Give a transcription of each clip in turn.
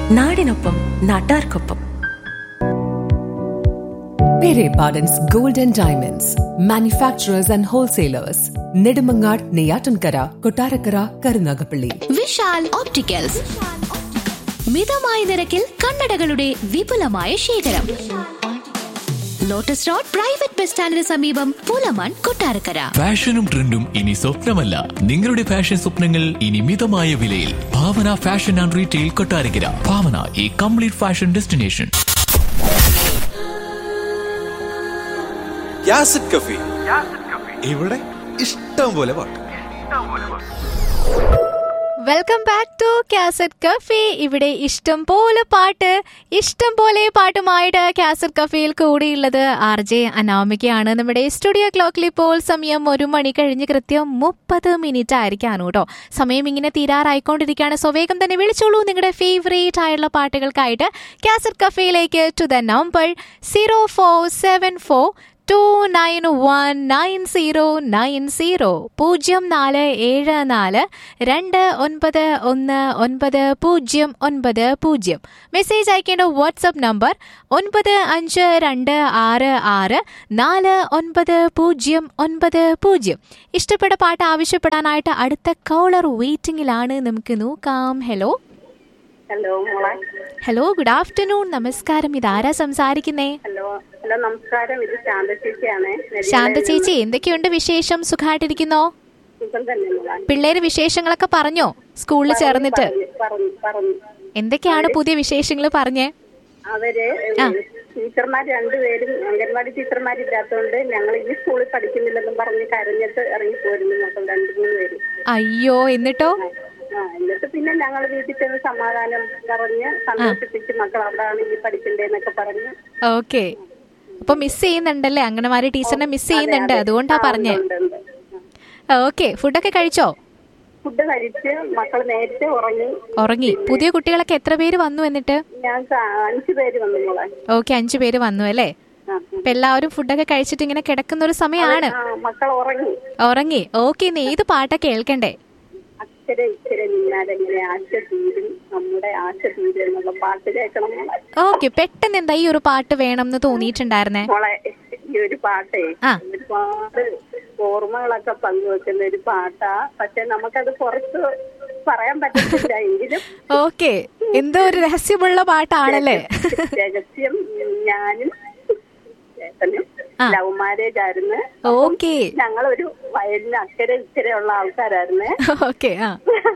നാടിനൊപ്പം നാട്ടാർക്കൊപ്പം Pere Pardon's Gold and Diamonds, manufacturers and wholesalers, Nedumangad, Neyatankara, Kotarakara, Karunagapalli. Vishal opticals മിതമായ നിരക്കിൽ കണ്ണടകളുടെ വിപുലമായ ശേഖരം ലോട്ടസ് റോഡ് പ്രൈവറ്റ് ബസ് സ്റ്റാൻഡിന് സമീപം പൂലമാൻ കൊട്ടാരക്കര ഫാഷനും ട്രെൻഡും ഇനി സ്വപ്നമല്ല നിങ്ങളുടെ ഫാഷൻ സ്വപ്നങ്ങൾ ഇനി മിതമായ വിലയിൽ Bhavana fashion and retail Kottarakkara Bhavana ഈ കംപ്ലീറ്റ് ഫാഷൻ ഡെസ്റ്റിനേഷൻ യാസിഡ് കഫി ഇവിടെ ഇഷ്ടം പോലെ പാട്ട് welcome back to cassette cafe ഇവിടെ ഇഷ്ടം പോലെ പാട്ട് ഇഷ്ടം പോലെ പാട്ടുമായിട്ട് കാസറ്റ് കഫേയിൽ കൂടിയുള്ളത് ആർ ജെ അനാമികയാണ് നമ്മുടെ സ്റ്റുഡിയോ ക്ലോക്കിൽ ഇപ്പോൾ സമയം ഒരു മണി കഴിഞ്ഞ് കൃത്യം മുപ്പത് മിനിറ്റ് ആയിരിക്കാണ് കേട്ടോ സമയം ഇങ്ങനെ തീരാറായിക്കൊണ്ടിരിക്കുകയാണ് സോ വേഗം തന്നെ വിളിച്ചോളൂ നിങ്ങളുടെ ഫേവറേറ്റ് ആയിട്ടുള്ള പാട്ടുകൾക്കായിട്ട് കാസറ്റ് കഫേയിലേക്ക് to the number zero four seven four two nine one nine zero nine zero പൂജ്യം നാല് ഏഴ് നാല് രണ്ട് ഒൻപത് ഒന്ന് ഒൻപത് പൂജ്യം ഒൻപത് പൂജ്യം മെസ്സേജ് അയക്കേണ്ട വാട്സപ്പ് നമ്പർ ഒൻപത് അഞ്ച് രണ്ട് ആറ് ആറ് നാല് ഒൻപത് പൂജ്യം ഒൻപത് പൂജ്യം ഇഷ്ടപ്പെട്ട പാട്ട് ആവശ്യപ്പെടാനായിട്ട് അടുത്ത കോളർ വെയിറ്റിംഗിലാണ് നമുക്ക് നോക്കാം ഹലോ ഹലോ മോളെ ഹലോ ഗുഡ് ആഫ്റ്റർനൂൺ നമസ്കാരം ഇതാരാ സംസാരിക്കുന്നേ ഹലോ ഹലോ നമസ്കാരം ഇത് ശാന്ത ചേച്ചിയാണേ ശാന്ത ചേച്ചി എന്തൊക്കെയുണ്ട് വിശേഷം സുഖമായിട്ടിരിക്കുന്നോ സുഖം തന്നെ മോളെ പിള്ളേര് വിശേഷങ്ങളൊക്കെ പറഞ്ഞോ സ്കൂളിൽ ചേർന്നിട്ട് പറഞ്ഞു, പറഞ്ഞു പറഞ്ഞു എന്തൊക്കെയാണ് പുതിയ വിശേഷങ്ങൾ പറഞ്ഞേ അവര് ടീച്ചർമാർ രണ്ടുപേരും അംഗൻവാടി ടീച്ചർമാരില്ലാത്തതുകൊണ്ട് ഞങ്ങൾ ഈ സ്കൂളിൽ പഠിക്കുന്നില്ലെന്നും പറഞ്ഞ് കരഞ്ഞിട്ട് ഇറങ്ങി പോരുന്നു മക്കൾ രണ്ടു മൂന്ന് പേര് അയ്യോ എന്നിട്ടോ ആ എന്നിട്ട് പിന്നെ ഞങ്ങൾ വീട്ടിൽ ചെന്ന് സമാധാനം പറഞ്ഞ് സന്തോഷിപ്പിച്ച് മക്കൾ അവിടെയാണ് ഈ പഠിക്കണ്ടേന്നൊക്കെ പറഞ്ഞ് ഓക്കെ അപ്പൊ മിസ് ചെയ്യുന്നുണ്ടല്ലേ അംഗനവാടി ടീച്ചറിനെ മിസ് ചെയ്യുന്നുണ്ട് അതുകൊണ്ടാ പറഞ്ഞേ ഉണ്ട്, ഉണ്ട്. ഓക്കെ ഫുഡൊക്കെ കഴിച്ചോ ഫുഡ് കഴിച്ച് മക്കൾ നേരത്തെ ഉറങ്ങി ഉറങ്ങി പുതിയ കുട്ടികളൊക്കെ എത്ര പേര് വന്നു എന്നിട്ട് ഞാൻ സ- അഞ്ചു പേര് വന്നു മോളെ ഓക്കെ അഞ്ചു പേര് വന്നു അല്ലേ ആ, അപ്പൊ എല്ലാവരും ഫുഡൊക്കെ കഴിച്ചിട്ട് ഇങ്ങനെ കിടക്കുന്ന ഒരു സമയമാണ് ആ, മക്കൾ ഉറങ്ങി ഉറങ്ങി ഓക്കെ ഇന്ന് ഏത് പാട്ടാ കേൾക്കണ്ടേ അക്ഷര ഇച്ചിര നിന്നാലെങ്ങനെ ആശ തീരും നമ്മുടെ ആശ തീരും എന്നുള്ള പാട്ട് കേൾക്കണം മോളെ. ഓക്കെ പെട്ടെന്ന് എന്താ ഈ ഒരു പാട്ട് വേണം എന്ന് തോന്നിയിട്ടുണ്ടായിരുന്നേ മോളെ ഈ ഒരു പാട്ടേ ആ. ഒരുപാട് ഓർമ്മകളൊക്കെ പങ്കുവെക്കുന്ന ഒരു പാട്ടാ പക്ഷെ നമുക്കത് പുറത്ത് പറയാൻ പറ്റത്തില്ല എങ്കിലും ഓക്കെ എന്തോ ഒരു രഹസ്യമുള്ള പാട്ടാണല്ലേ രഹസ്യം ഞാനും ചേട്ടനും ആ. ലവ് മാരേജ് ആയിരുന്നു ഓക്കെ ഞങ്ങളൊരു വയലിന് അക്കരെ ഇക്കരെ ഉള്ള ആൾക്കാരായിരുന്നേ ഓക്കെ ആ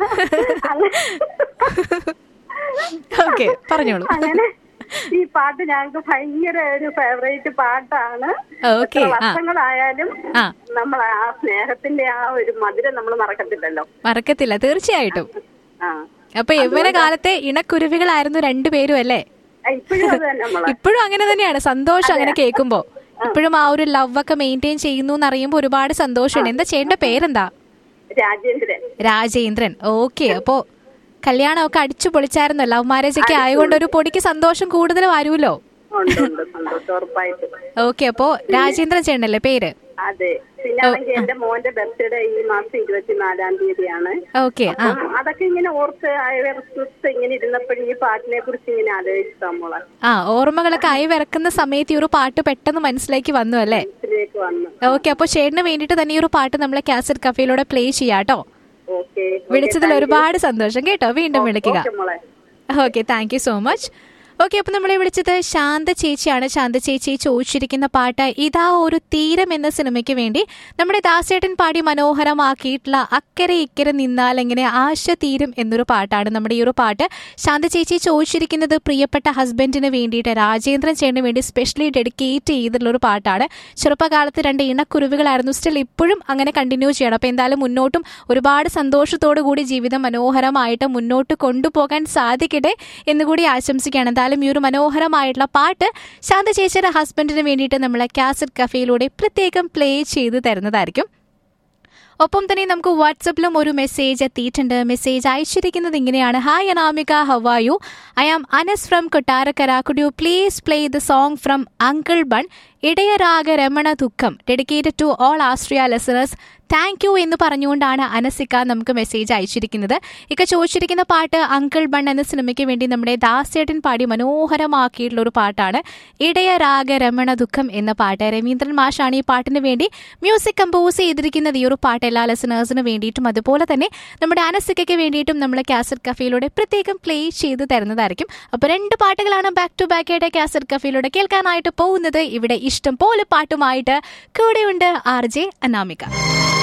ഓക്കെ പറഞ്ഞോളൂ അങ്ങനെ ഈ പാട്ട് ഞങ്ങൾക്ക് ഭയങ്കര ഒരു ഫേവറേറ്റ് പാട്ടാണ് Okay, എത്ര ആ. വർഷങ്ങളായാലും ആ. നമ്മൾ ആ സ്നേഹത്തിന്റെ ആ ഒരു മധുരം നമ്മൾ മറക്കത്തില്ലല്ലോ മറക്കത്തില്ല തീർച്ചയായിട്ടും ആ അപ്പൊ യൗവന കാലത്തെ ഇണക്കുരുവികളായിരുന്നു രണ്ടുപേരും അല്ലേ ഇപ്പോഴും അത് തന്നെ നമ്മളെ ഇപ്പോഴും അങ്ങനെ തന്നെയാണ് സന്തോഷം അങ്ങനെ കേൾക്കുമ്പോ ഇപ്പോഴും ആ ഒരു ലവ് ഒക്കെ മെയിൻറ്റെയിൻ ചെയ്യുന്നു എന്ന് അറിയുമ്പോ ഒരുപാട് സന്തോഷമുണ്ട് എന്താ ചേട്ടന്റെ പേരെന്താ രാജേന്ദ്രൻ രാജേന്ദ്രൻ ഓക്കെ അപ്പോ കല്യാണമൊക്കെ അടിച്ചു പൊളിച്ചായിരുന്നു ലവ് മാരേജ് ഒക്കെ ആയതുകൊണ്ട് ഒരു പൊടിക്ക് സന്തോഷം കൂടുതൽ വരുമല്ലോ ഉണ്ട് ഉണ്ട് സന്തോഷം ഉറപ്പായിട്ട് ഓക്കെ അപ്പോ രാജേന്ദ്രൻ ചേട്ടനല്ലേ പേര് അതെ പിന്നെ ആണെങ്കിൽ എന്റെ മോന്റെ ബർത്ത്ഡേ ഈ മാസം ഇരുപത്തിനാലാം തീയതിയാണ് ഓക്കെ ആ അപ്പം അതൊക്കെ ഇങ്ങനെ ഓർത്ത് അയവർത്ത് ഇങ്ങനെ ഇരുന്നപ്പോഴും ഈ പാട്ടിനെ കുറിച്ച് ഇങ്ങനെ ആലോചിച്ചാ മോളെ ആ ഓർമ്മകളൊക്കെ ആയി വിറക്കുന്ന സമയത്ത് ഈ ഒരു പാട്ട് പെട്ടെന്ന് മനസ്സിലേക്ക് വന്നു അല്ലേ ഇതിലേക്ക് വന്നു ഓക്കെ അപ്പൊ ചേട്ടന് വേണ്ടിയിട്ട് തന്നെ ഈ ഒരു പാട്ട് നമ്മളെ കാസറ്റ് കഫേയിലൂടെ പ്ലേ ചെയ്യാട്ടോ ഓക്കെ വിളിച്ചതിൽ ഒരുപാട് സന്തോഷം കേട്ടോ വീണ്ടും വിളിക്കുക ഓക്കെ മോളെ okay thank you so much okay അപ്പൊ നമ്മളെ വിളിച്ചത് ശാന്ത ചേച്ചിയാണ് ശാന്ത ചേച്ചി ചോദിച്ചിരിക്കുന്ന പാട്ട് ഇതാ ഒരു തീരം എന്ന സിനിമയ്ക്ക് വേണ്ടി നമ്മുടെ ദാസേട്ടൻ പാടി മനോഹരമാക്കിയിട്ടുള്ള അക്കരെ ഇക്കരെ നിന്നാൽ എങ്ങനെ ആശ തീരും എന്നൊരു പാട്ടാണ് നമ്മുടെ ഈ ഒരു പാട്ട് ശാന്ത ചേച്ചി ചോദിച്ചിരിക്കുന്നത് പ്രിയപ്പെട്ട ഹസ്ബൻഡിന് വേണ്ടിയിട്ട് രാജേന്ദ്രൻ ചേട്ടന് വേണ്ടി സ്പെഷ്യലി ഡെഡിക്കേറ്റ് ചെയ്തിട്ടുള്ള ഒരു പാട്ടാണ് ചെറുപ്പകാലത്ത് രണ്ട് ഇണക്കുരുവികളായിരുന്നു സ്റ്റിൽ ഇപ്പോഴും അങ്ങനെ കണ്ടിന്യൂ ചെയ്യണം അപ്പൊ എന്തായാലും മുന്നോട്ടും ഒരുപാട് സന്തോഷത്തോടു കൂടി ജീവിതം മനോഹരമായിട്ട് മുന്നോട്ട് കൊണ്ടുപോകാൻ സാധിക്കട്ടെ എന്നുകൂടി ആശംസിക്കുകയാണ് എന്തായാലും ഈ ഒരു മനോഹരമായിട്ടുള്ള പാട്ട് ശാന്ത ചേച്ചിയുടെ ഹസ്ബൻഡിന് വേണ്ടിയിട്ട് നമ്മൾ കാസറ്റ് കഫേയിലൂടെ പ്രത്യേകം പ്ലേ ചെയ്ത് തരുന്നതായിരിക്കും ഒപ്പം തന്നെ നമുക്ക് വാട്സപ്പിലും ഒരു മെസ്സേജ് എത്തിയിട്ടുണ്ട് മെസ്സേജ് അയച്ചിരിക്കുന്നത് ഇങ്ങനെയാണ് hi Anamika how are you I am Anas from Kottarakkara could you please play the song from uncle bun ഇടയരാഗ രമണ ദുഃഖം dedicated to all Austria listeners thank you എന്ന് പറഞ്ഞുകൊണ്ടാണ് അനസിക്ക നമുക്ക് മെസ്സേജ് അയച്ചിരിക്കുന്നത് ഇക്ക ചോദിച്ചിരിക്കുന്ന പാട്ട് അങ്കിൾ ബൺ എന്ന സിനിമയ്ക്ക് വേണ്ടി നമ്മുടെ ദാസേട്ടൻ പാടി മനോഹരമാക്കിയിട്ടുള്ള ഒരു പാട്ടാണ് ഇടയ രാഗ രമണ ദുഃഖം എന്ന പാട്ട് രവീന്ദ്രൻ മാഷാണ് ഈ പാട്ടിന് വേണ്ടി മ്യൂസിക് കമ്പോസ് ചെയ്തിരിക്കുന്നത് ഈ ഒരു പാട്ട് എല്ലാ ലിസണേഴ്സിന് വേണ്ടിയിട്ടും അതുപോലെ തന്നെ നമ്മുടെ അനസിക്കയ്ക്ക് വേണ്ടിയിട്ടും നമ്മൾ കാസറ്റ് കഫയിലൂടെ പ്രത്യേകം പ്ലേ ചെയ്ത് തരുന്നതായിരിക്കും അപ്പോൾ രണ്ട് പാട്ടുകളാണ് ബാക്ക് ടു ബാക്ക് ആയിട്ട് കാസറ്റ് കഫയിലൂടെ കേൾക്കാനായിട്ട് പോകുന്നത് ഇവിടെ ഇഷ്ടം പോലെ പാട്ടുമായിട്ട് കൂടെയുണ്ട് ആർ ജെ അനാമിക